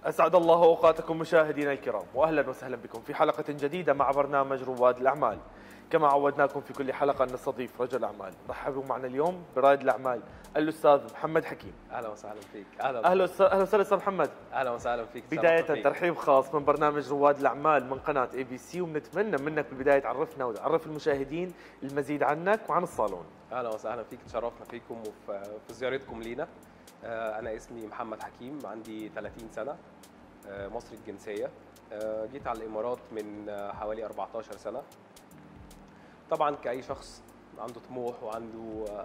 أسعد الله أوقاتكم مشاهدينا الكرام وأهلا وسهلا بكم في حلقة جديدة مع برنامج رواد الأعمال كما عودناكم في كل حلقة أن نستضيف رجل أعمال رحبوا معنا اليوم برائد الأعمال الأستاذ محمد حكيم اهلا وسهلا فيك اهلا أهلا وسهلا أهلا وسهلا أستاذ محمد اهلا وسهلا فيك بداية تشرفت فيك. ترحيب خاص من برنامج رواد الأعمال من قناة اي بي سي وبنتمنى منك بالبداية تعرفنا وتعرف المشاهدين المزيد عنك وعن الصالون اهلا وسهلا فيك تشرفنا فيكم وفي في زيارتكم لينا آه، انا اسمي محمد حكيم عندي 30 سنه آه، مصري الجنسيه آه، جيت على الامارات من آه، حوالي 14 سنه طبعا كاي شخص عنده طموح وعنده آه،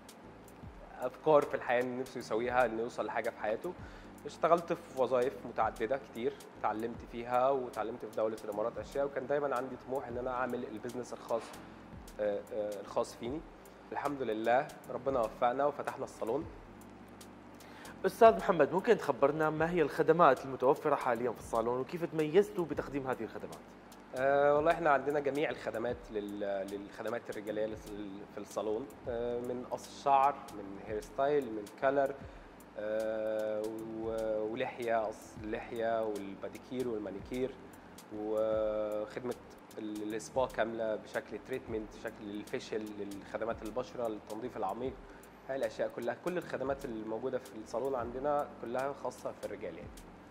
افكار في الحياه إن نفسه يسويها انه يوصل لحاجه في حياته اشتغلت في وظائف متعدده كتير اتعلمت فيها واتعلمت في دوله الامارات اشياء وكان دايما عندي طموح ان انا اعمل البيزنس الخاص آه، آه، الخاص فيني الحمد لله ربنا وفقنا وفتحنا الصالون أستاذ محمد ممكن تخبرنا ما هي الخدمات المتوفرة حاليا في الصالون وكيف تميزتوا بتقديم هذه الخدمات أه والله احنا عندنا جميع الخدمات لل- للخدمات الرجاليه لل- في الصالون أه من قص الشعر من هير ستايل من كلر أه و- ولحيه قص اللحيه والباديكير والمانيكير وخدمه ال- السبا كامله بشكل تريتمنت شكل الفيشل للخدمات البشره التنظيف العميق هاي الاشياء كلها كل الخدمات الموجوده في الصالون عندنا كلها خاصه في الرجال يعني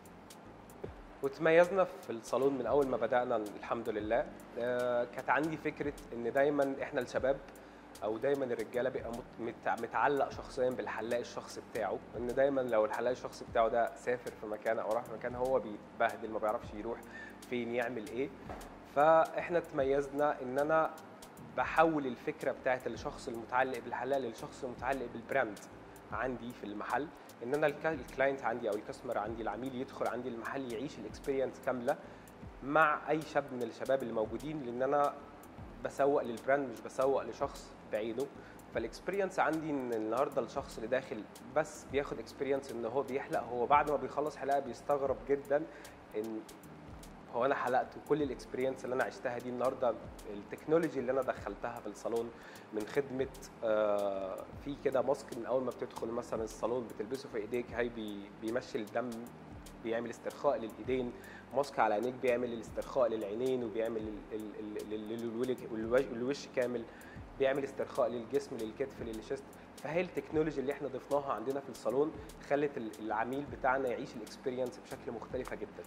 وتميزنا في الصالون من اول ما بدانا الحمد لله آه، كانت عندي فكره ان دايما احنا الشباب او دايما الرجاله بيبقى مت- مت- متعلق شخصيا بالحلاق الشخصي بتاعه ان دايما لو الحلاق الشخصي بتاعه ده سافر في مكان او راح في مكان هو بيتبهدل ما بيعرفش يروح فين يعمل ايه فاحنا تميزنا ان انا بحول الفكره بتاعت الشخص المتعلق بالحلاق للشخص المتعلق بالبراند عندي في المحل ان انا الك- الكلاينت عندي او الكاستمر عندي العميل يدخل عندي المحل يعيش الاكسبيرينس كامله مع اي شاب من الشباب اللي موجودين لان انا بسوق للبراند مش بسوق لشخص بعينه فالاكسبيرينس عندي ان النهارده الشخص اللي داخل بس بياخد اكسبيرينس ان هو بيحلق هو بعد ما بيخلص حلاقه بيستغرب جدا ان هو انا حلقت وكل الاكسبيرينس اللي انا عشتها دي النهارده التكنولوجي اللي انا دخلتها في الصالون من خدمه آه، في كده ماسك من اول ما بتدخل مثلا الصالون بتلبسه في ايديك هاي بي- بيمشي الدم بيعمل استرخاء للايدين ماسك على عينيك بيعمل الاسترخاء للعينين وبيعمل ال- ال- ال- ال- الولج- الوجه- الوش كامل بيعمل استرخاء للجسم للكتف للشست فهي التكنولوجي اللي احنا ضفناها عندنا في الصالون خلت ال- العميل بتاعنا يعيش الاكسبيرينس بشكل مختلفه جدا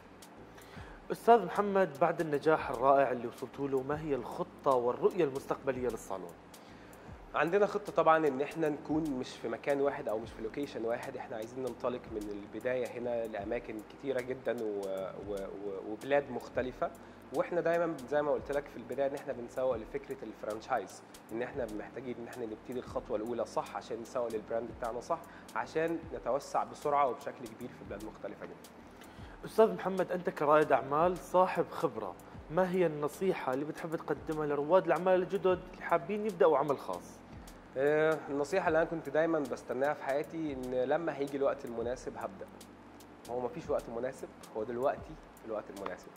أستاذ محمد بعد النجاح الرائع اللي وصلتوا له ما هي الخطة والرؤية المستقبلية للصالون؟ عندنا خطه طبعا ان احنا نكون مش في مكان واحد او مش في لوكيشن واحد احنا عايزين ننطلق من البدايه هنا لاماكن كتيره جدا و... و... و... وبلاد مختلفه واحنا دايما زي ما قلت لك في البدايه ان احنا بنسوق لفكره الفرانشايز ان احنا محتاجين ان احنا نبتدي الخطوه الاولى صح عشان نسوق للبراند بتاعنا صح عشان نتوسع بسرعه وبشكل كبير في بلاد مختلفه جدا أستاذ محمد أنت كرائد أعمال صاحب خبرة ما هي النصيحة اللي بتحب تقدمها لرواد الأعمال الجدد اللي حابين يبدأوا عمل خاص؟ آه، النصيحة اللي أنا كنت دايما بستناها في حياتي إن لما هيجي الوقت المناسب هبدأ. هو مفيش وقت مناسب، هو دلوقتي الوقت المناسب.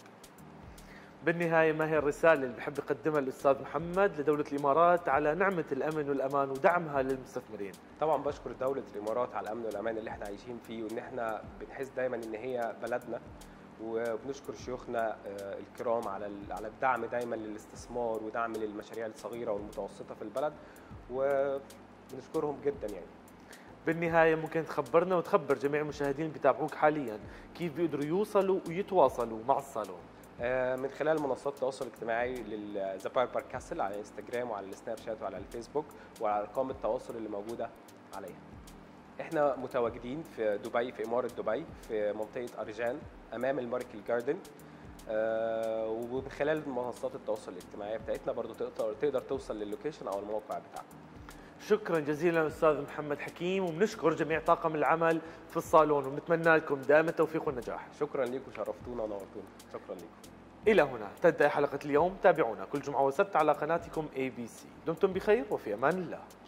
بالنهاية ما هي الرسالة اللي بحب يقدمها الأستاذ محمد لدولة الإمارات على نعمة الأمن والأمان ودعمها للمستثمرين؟ طبعا بشكر دولة الإمارات على الأمن والأمان اللي إحنا عايشين فيه وإن إحنا بنحس دايما إن هي بلدنا وبنشكر شيوخنا آه، الكرام على ال- على الدعم دايما للاستثمار ودعم للمشاريع الصغيرة والمتوسطة في البلد وبنشكرهم جدا يعني. بالنهاية ممكن تخبرنا وتخبر جميع المشاهدين اللي بيتابعوك حاليا كيف بيقدروا يوصلوا ويتواصلوا مع الصالون؟ آه، من خلال منصات التواصل الاجتماعي للذا باربر كاسل على الانستجرام وعلى السناب شات وعلى الفيسبوك وعلى ارقام التواصل اللي موجوده عليها. احنا متواجدين في دبي في اماره دبي في منطقه ارجان امام الماركل جاردن آه، ومن خلال منصات التواصل الاجتماعي بتاعتنا برضو تقدر تقدر توصل للوكيشن او الموقع بتاعنا. شكرا جزيلا استاذ محمد حكيم وبنشكر جميع طاقم العمل في الصالون ونتمنى لكم دائما التوفيق والنجاح. شكرا لكم شرفتونا ونورتونا شكرا لكم. الى هنا تنتهي حلقه اليوم تابعونا كل جمعه وسبت على قناتكم اي بي سي دمتم بخير وفي امان الله.